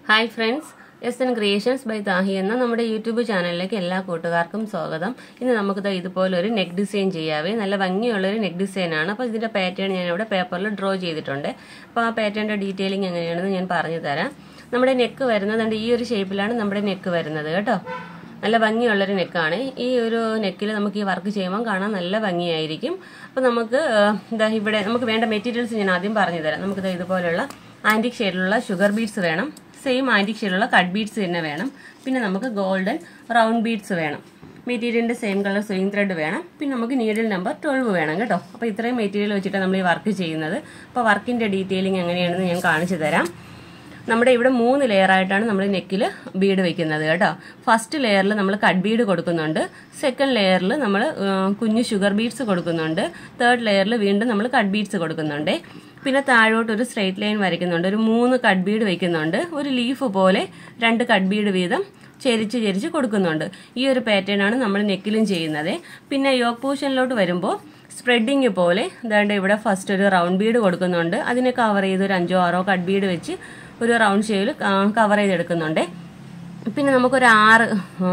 hi friends S N creations by Thahi എന്ന നമ്മുടെ YouTube ചാനലിലേക്ക് എല്ലാ കൂട്ടുകാർക്കും സ്വാഗതം ഇന്ന് നമുക്ക് ദാ ഇതുപോലെ ഒരു നെക്ക് ഡിസൈൻ ചെയ്യാവേ നല്ല ഭംഗിയുള്ള ഒരു നെക്ക് ഡിസൈനാണ് അപ്പോൾ ഇതിന്റെ പാറ്റേൺ ഞാൻ ഇവിടെ പേപ്പറിൽ ഡ്രോ ചെയ്തിട്ടുണ്ട് അപ്പോൾ ആ പാറ്റേണിന്റെ ഡീറ്റെയിലിംഗ് എങ്ങനെയാണെന്ന് ഞാൻ പറഞ്ഞു തരാം നമ്മുടെ നെക്ക് വരുന്നത് ദാണ്ട് ഈ ഒരു ഷേപ്പിലാണ് നമ്മുടെ നെക്ക് വരുന്നത് കേട്ടോ നല്ല ഭംഗിയുള്ളൊരു നെക്കാണ് ഈ ഒരു നെക്കിൽ നമുക്ക് ഈ വർക്ക് ചെയ്യുമ്പോൾ കാണാൻ നല്ല ഭംഗിയായിരിക്കും അപ്പോൾ നമുക്ക് ആ, ദാ ഇവിടെ നമുക്ക് വേണ്ട മെറ്റീരിയൽസ് ഞാൻ ആദ്യം പറഞ്ഞു തരാം നമുക്ക് ദാ ഇതുപോലുള്ള ആൻറ്റിക് ഷെയ്ഡിലുള്ള ഷുഗർ ബീഡ്സ് വേണം സെയിം ആൻറ്റിക് ഷെയ്ഡിലുള്ള കട്ട് ബീഡ്സ് തന്നെ വേണം പിന്നെ നമുക്ക് ഗോൾഡൻ റൗണ്ട് ബീഡ്സ് വേണം മെറ്റീരിയലിൻ്റെ സെയിം കളർ സ്വിങ് ത്രെഡ് വേണം പിന്നെ നമുക്ക് നീഡിൽ നമ്പർ ട്വൽവ് വേണം കേട്ടോ അപ്പോൾ ഇത്രയും മെറ്റീരിയൽ വെച്ചിട്ടാണ് നമ്മൾ ഈ വർക്ക് ചെയ്യുന്നത് അപ്പോൾ വർക്കിൻ്റെ ഡീറ്റെയിലിംഗ് എങ്ങനെയാണെന്ന് ഞാൻ കാണിച്ചു തരാം നമ്മുടെ ഇവിടെ മൂന്ന് ലെയർ ആയിട്ടാണ് നമ്മൾ നെക്കിൽ ബീഡ് വെക്കുന്നത് കേട്ടോ ഫസ്റ്റ് ലെയറിൽ നമ്മൾ കട്ട് ബീഡ് കൊടുക്കുന്നുണ്ട് സെക്കൻഡ് ലെയറിൽ നമ്മൾ കുഞ്ഞു ഷുഗർ ബീഡ്സ് കൊടുക്കുന്നുണ്ട് തേർഡ് ലെയറിൽ വീണ്ടും നമ്മൾ കട്ട് ബീഡ്സ് കൊടുക്കുന്നുണ്ട് പിന്നെ താഴോട്ട് ഒരു സ്ട്രെയിറ്റ് ലൈൻ വരയ്ക്കുന്നുണ്ട് ഒരു മൂന്ന് കട്ട് ബീഡ് വെക്കുന്നുണ്ട് ഒരു ലീഫ് പോലെ രണ്ട് കട്ട് ബീഡ് വീതം ചെരിച്ച് ചെരിച്ച് കൊടുക്കുന്നുണ്ട് ഈ ഒരു പാറ്റേൺ ആണ് നമ്മൾ നെക്കിലും ചെയ്യുന്നത് പിന്നെ യോഗ് പോർഷനിലോട്ട് വരുമ്പോൾ സ്പ്രെഡിങ് പോലെ അതാണ്ട് ഇവിടെ ഫസ്റ്റ് ഒരു റൗണ്ട് ബീഡ് കൊടുക്കുന്നുണ്ട് അതിനെ കവർ ചെയ്ത് ഒരു അഞ്ചോ ആറോ കട്ട് ബീഡ് വെച്ച് ഒരു റൗണ്ട് ഷേവിൽ കവർ ചെയ്തെടുക്കുന്നുണ്ട് പിന്നെ നമുക്കൊരു ആറ്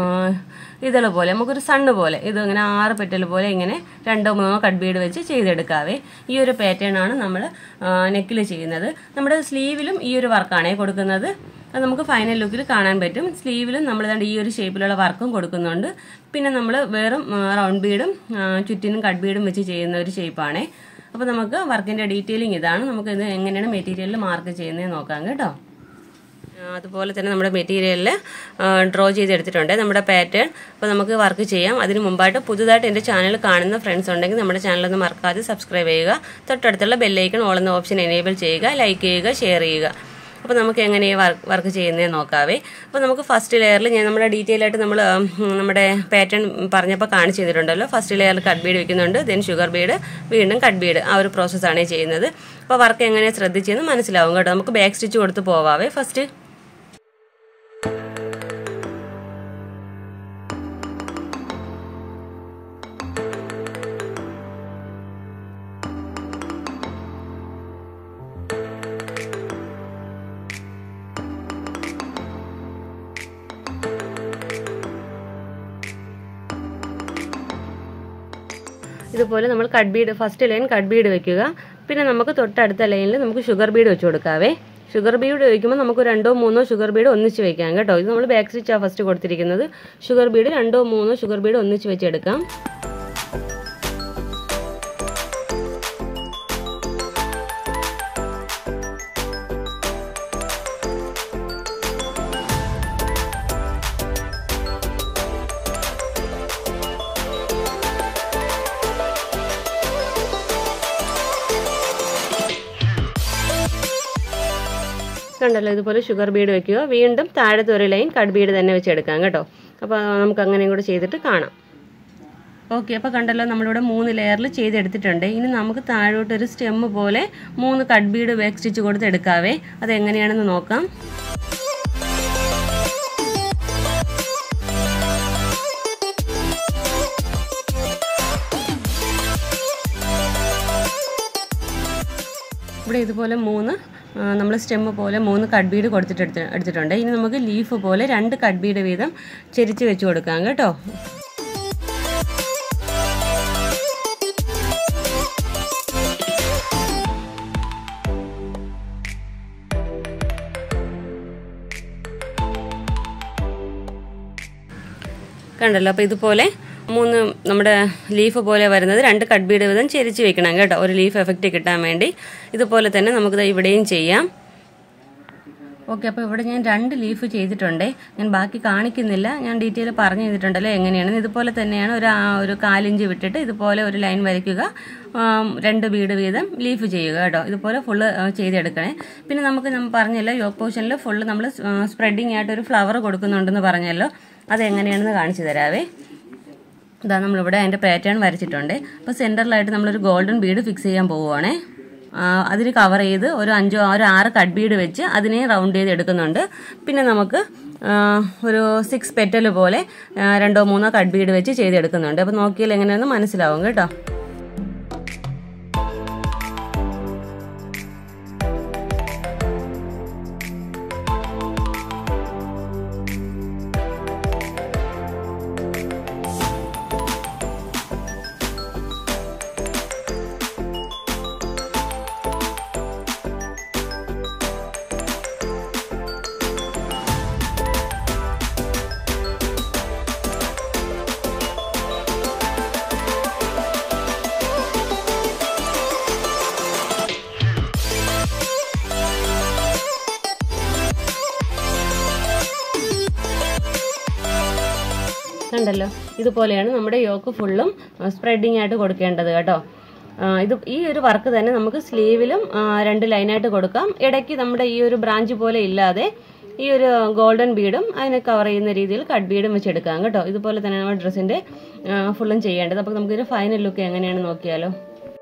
ഇതള് പോലെ നമുക്കൊരു സണ്ണ് പോലെ ഇത് ഇങ്ങനെ ആറ് പെറ്റൽ പോലെ ഇങ്ങനെ രണ്ടോ മൂന്നോ കട്ട് ബീഡ് വെച്ച് ചെയ്തെടുക്കാവേ ഈ ഒരു പാറ്റേൺ ആണ് നമ്മൾ നെക്കിൽ ചെയ്യുന്നത് നമ്മുടെ സ്ലീവിലും ഈ ഒരു വർക്കാണേ കൊടുക്കുന്നത് അത് നമുക്ക് ഫൈനൽ ലുക്കിൽ കാണാൻ പറ്റും സ്ലീവിലും നമ്മൾ ദാണ്ട് ഈ ഒരു ഷേപ്പിലുള്ള വർക്കും കൊടുക്കുന്നുണ്ട് പിന്നെ നമ്മൾ വെറും റൗണ്ട് ബീഡും ചുറ്റിനും കട്ട് ബീഡും വെച്ച് ചെയ്യുന്ന ഒരു ഷേപ്പാണേ അപ്പോൾ നമുക്ക് വർക്കിൻ്റെ ഡീറ്റെയിലിംഗ് ഇതാണ് നമുക്ക് ഇത് എങ്ങനെയാണ് മെറ്റീരിയലിൽ മാർക്ക് ചെയ്യുന്നത് നോക്കാം കേട്ടോ ആ, അതുപോലെ തന്നെ നമ്മുടെ മെറ്റീരിയലിൽ ഡ്രോ ചെയ്തെടുത്തിട്ടുണ്ട് നമ്മുടെ പാറ്റേൺ അപ്പോൾ നമുക്ക് വർക്ക് ചെയ്യാം അതിന് മുമ്പായിട്ട് പുതുതായിട്ട് എൻ്റെ ചാനൽ കാണുന്ന ഫ്രണ്ട്സ് ഉണ്ടെങ്കിൽ നമ്മുടെ ചാനലൊന്ന് മറക്കാതെ സബ്സ്ക്രൈബ് ചെയ്യുക തൊട്ടടുത്തുള്ള ബെല്ലൈക്കൺ ഓളുന്ന ഓപ്ഷൻ എനേബിൾ ചെയ്യുക ലൈക്ക് ചെയ്യുക ഷെയർ ചെയ്യുക അപ്പോൾ നമുക്ക് എങ്ങനെ വർക്ക് ചെയ്യുന്നത് നോക്കാവേ അപ്പോൾ നമുക്ക് ഫസ്റ്റ് ലെയറിൽ ഞാൻ നമ്മുടെ ഡീറ്റെയിൽ ആയിട്ട് നമ്മൾ നമ്മുടെ പാറ്റേൺ പറഞ്ഞപ്പോൾ കാണിച്ചു തന്നിട്ടുണ്ടല്ലോ ഫസ്റ്റ് ലെയറിൽ കട്ട് ബീഡ് വെക്കുന്നുണ്ട് ദെൻ ഷുഗർ ബീഡ് വീണ്ടും കട്ട് ബീഡ് ആ ഒരു പ്രോസസ്സാണ് ചെയ്യുന്നത് അപ്പോൾ വർക്ക് എങ്ങനെ ശ്രദ്ധിച്ചെന്ന് മനസ്സിലാവും കേട്ടോ നമുക്ക് ബാക്ക് സ്റ്റിച്ച് കൊടുത്ത് പോവാവേ ഫസ്റ്റ് ഇതുപോലെ നമ്മൾ cut bead first line cut bead വെക്കുക പിന്നെ നമുക്ക് തൊട്ടടുത്ത ലൈനിൽ നമുക്ക് ഷുഗർ ബീഡ് വെച്ച് കൊടുക്കാവേ ഷുഗർ ബീഡ് വയ്ക്കുമ്പോൾ നമുക്ക് രണ്ടോ മൂന്നോ ഷുഗർ ബീഡ് ഒന്നിച്ച് വെക്കാം കേട്ടോ ഇത് നമ്മൾ ബാക്ക് സ്റ്റിച്ചാണ് ഫസ്റ്റ് കൊടുത്തിരിക്കുന്നത് ഷുഗർ ബീഡ് രണ്ടോ മൂന്നോ ഷുഗർ ബീഡ് ഒന്നിച്ച് വെച്ചെടുക്കാം കണ്ടല്ലോ ഇതുപോലെ ഷുഗർ ബീഡ് വെക്കുക വീണ്ടും താഴത്തെ ഒരു ലൈൻ കട്ട് ബീഡ് തന്നെ വെച്ചെടുക്കാം കേട്ടോ അപ്പോൾ നമുക്ക് അങ്ങനെയും കൂടെ ചെയ്തിട്ട് കാണാം ഓക്കെ അപ്പോൾ കണ്ടല്ലോ നമ്മളിവിടെ മൂന്ന് ലെയറിൽ ചെയ്തെടുത്തിട്ടുണ്ട് ഇനി നമുക്ക് താഴോട്ട് ഒരു സ്റ്റെമ്മ് പോലെ മൂന്ന് കട്ട് ബീഡ് ബാക്ക് സ്റ്റിച്ച് കൊടുത്ത് എടുക്കാവേ അത് എങ്ങനെയാണെന്ന് നോക്കാം ഇവിടെ ഇതുപോലെ മൂന്ന് നമ്മൾ സ്റ്റെമ്മ് പോലെ മൂന്ന് കട്ട് ബീഡ് കൊടുത്തിട്ട് എടുത്ത് എടുത്തിട്ടുണ്ട് ഇനി നമുക്ക് ലീഫ് പോലെ രണ്ട് കട്ട് ബീഡ് വീതം ചെരിച്ച് വെച്ച് കൊടുക്കാം കേട്ടോ കണ്ടല്ലോ അപ്പോൾ ഇതുപോലെ മൂന്ന് നമ്മുടെ ലീഫ് പോലെ വരുന്നത് രണ്ട് കട്ട് ബീഡ് വീതം ചെരിച്ച് വെക്കണം കേട്ടോ ഒരു ലീഫ് എഫക്റ്റ് കിട്ടാൻ വേണ്ടി ഇതുപോലെ തന്നെ നമുക്ക് ഇവിടെയും ചെയ്യാം ഓക്കെ അപ്പോൾ ഇവിടെ ഞാൻ രണ്ട് ലീഫ് ചെയ്തിട്ടുണ്ട് ഞാൻ ബാക്കി കാണിക്കുന്നില്ല ഞാൻ ഡീറ്റെയിൽ പറഞ്ഞു ചെയ്തിട്ടുണ്ടല്ലോ എങ്ങനെയാണ് ഇതുപോലെ തന്നെയാണ് ഒരു ആ ഒരു കാലിഞ്ച് വിട്ടിട്ട് ഇതുപോലെ ഒരു ലൈൻ വരയ്ക്കുക രണ്ട് ബീഡ് വീതം ലീഫ് ചെയ്യുക കേട്ടോ ഇതുപോലെ ഫുള്ള് ചെയ്തെടുക്കണേ പിന്നെ നമുക്ക് നമ്മൾ പറഞ്ഞല്ലോ യോഗ് പോർഷനിൽ ഫുള്ള് നമ്മൾ സ്പ്രെഡിങ് ആയിട്ട് ഒരു ഫ്ലവർ കൊടുക്കുന്നുണ്ടെന്ന് പറഞ്ഞല്ലോ അത് എങ്ങനെയാണെന്ന് കാണിച്ചു തരാവേ ഇതാ നമ്മളിവിടെ അതിൻ്റെ പാറ്റേൺ വരച്ചിട്ടുണ്ട് അപ്പോൾ സെൻറ്ററിലായിട്ട് നമ്മളൊരു ഗോൾഡൻ ബീഡ് ഫിക്സ് ചെയ്യാൻ പോവുകയാണേ അതിന് കവർ ചെയ്ത് ഒരു അഞ്ചോ ഒരു ആറ് കട്ട് ബീഡ് വെച്ച് അതിനെ റൗണ്ട് ചെയ്ത് എടുക്കുന്നുണ്ട് പിന്നെ നമുക്ക് ഒരു സിക്സ് പെറ്റൽ പോലെ രണ്ടോ മൂന്നോ കട്ട് ബീഡ് വെച്ച് ചെയ്തെടുക്കുന്നുണ്ട് അപ്പോൾ നോക്കിയാൽ എങ്ങനെയാണെന്ന് മനസ്സിലാവും കേട്ടോ കണ്ടല്ലോ ഇതുപോലെയാണ് നമ്മുടെ യോക്ക് ഫുള്ളും സ്പ്രെഡിങ് ആയിട്ട് കൊടുക്കേണ്ടത് കേട്ടോ ആ, ഇത് ഈ ഒരു വർക്ക് തന്നെ നമുക്ക് സ്ലീവിലും ആ, രണ്ട് ലൈനായിട്ട് കൊടുക്കാം ഇടയ്ക്ക് നമ്മുടെ ഈ ഒരു ബ്രാഞ്ച് പോലെ ഇല്ലാതെ ഈ ഒരു ഗോൾഡൻ ബീഡും അതിനെ കവർ ചെയ്യുന്ന രീതിയിൽ കട്ട് ബീഡും വെച്ചെടുക്കാം കേട്ടോ ഇതുപോലെ തന്നെ നമ്മുടെ ഡ്രസ്സിന്റെ ഫുള്ളും ചെയ്യേണ്ടത് അപ്പോൾ നമുക്കിതിന്റെ ഫൈനൽ ലുക്ക് എങ്ങനെയാണ് നോക്കിയാലോ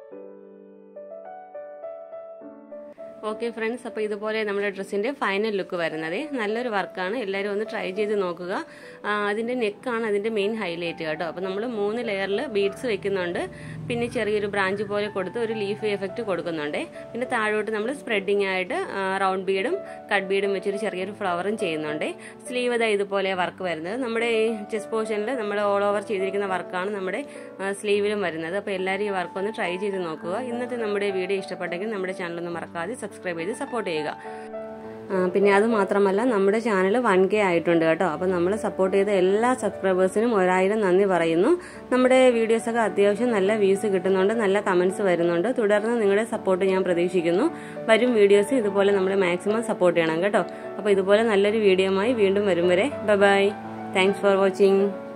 ഓക്കെ ഫ്രണ്ട്സ് അപ്പോൾ ഇതുപോലെ നമ്മുടെ ഡ്രസ്സിൻ്റെ ഫൈനൽ ലുക്ക് വരുന്നത് നല്ലൊരു വർക്കാണ് എല്ലാവരും ഒന്ന് ട്രൈ ചെയ്ത് നോക്കുക ആ, അതിൻ്റെ നെക്കാണ് അതിൻ്റെ മെയിൻ ഹൈലൈറ്റ് കേട്ടോ അപ്പോൾ നമ്മൾ മൂന്ന് ലെയറിൽ ബീഡ്സ് വെക്കുന്നുണ്ട് പിന്നെ ചെറിയൊരു ബ്രാഞ്ച് പോലെ കൊടുത്ത് ഒരു ലീഫ് എഫക്റ്റ് കൊടുക്കുന്നുണ്ട് പിന്നെ താഴോട്ട് നമ്മൾ സ്പ്രെഡിങ് ആയിട്ട് റൗണ്ട് ബീഡും കട്ട് ബീഡും വെച്ചൊരു ചെറിയൊരു ഫ്ലവറും ചെയ്യുന്നുണ്ട് സ്ലീവ് ഇതാ ഇതുപോലെ വർക്ക് വരുന്നത് നമ്മുടെ ചെസ്റ്റ് പോർഷനിൽ നമ്മൾ ഓൾ ഓവർ ചെയ്തിരിക്കുന്ന വർക്കാണ് നമ്മുടെ സ്ലീവിലും വരുന്നത് അപ്പോൾ എല്ലാവരും ഈ വർക്ക് ഒന്ന് ട്രൈ ചെയ്ത് നോക്കുക ഇന്നത്തെ നമ്മുടെ വീഡിയോ ഇഷ്ടപ്പെട്ടെങ്കിൽ നമ്മുടെ ചാനൽ ഒന്ന് മറക്കാതെ സബ്സ്ക്രൈബ് ചെയ്ത് സപ്പോർട്ട് ചെയ്യുക ആ, പിന്നെ അത് മാത്രമല്ല നമ്മുടെ ചാനൽ വൺ കെ ആയിട്ടുണ്ട് കേട്ടോ അപ്പോൾ നമ്മൾ സപ്പോർട്ട് ചെയ്ത എല്ലാ സബ്സ്ക്രൈബേഴ്സിനും ഒരായിരം നന്ദി പറയുന്നു നമ്മുടെ വീഡിയോസൊക്കെ അത്യാവശ്യം നല്ല വ്യൂസ് കിട്ടുന്നുണ്ട് നല്ല കമൻസ് വരുന്നുണ്ട് തുടർന്ന് നിങ്ങളുടെ സപ്പോർട്ട് ഞാൻ പ്രതീക്ഷിക്കുന്നു വരും വീഡിയോസ് ഇതുപോലെ നമ്മൾ മാക്സിമം സപ്പോർട്ട് ചെയ്യണം കേട്ടോ അപ്പോൾ ഇതുപോലെ നല്ലൊരു വീഡിയോയുമായി വീണ്ടും വരും വരെ bye bye thanks for watching